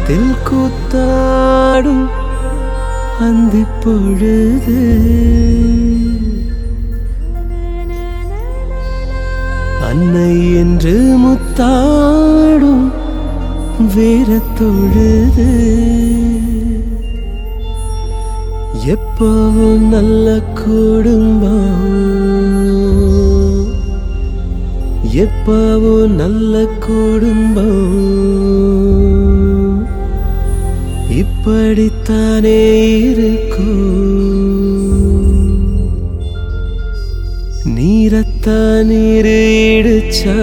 மனத்தில் கூத்தாடும் அந்திப் பொழுது அன்னை என்று முத்தாடும் வேற தொழுது எப்பவும் நல்ல குடும்பம் எப்பவும் நல்ல குடும்பம் இப்படித்தானே இருக்கும் நீரத்தான் நீரு இடிச்சா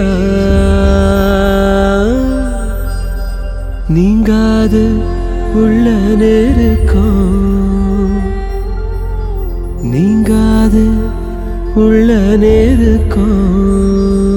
நீங்காது உள்ள நெருக்கம் நீங்காது உள்ள நெருக்கம்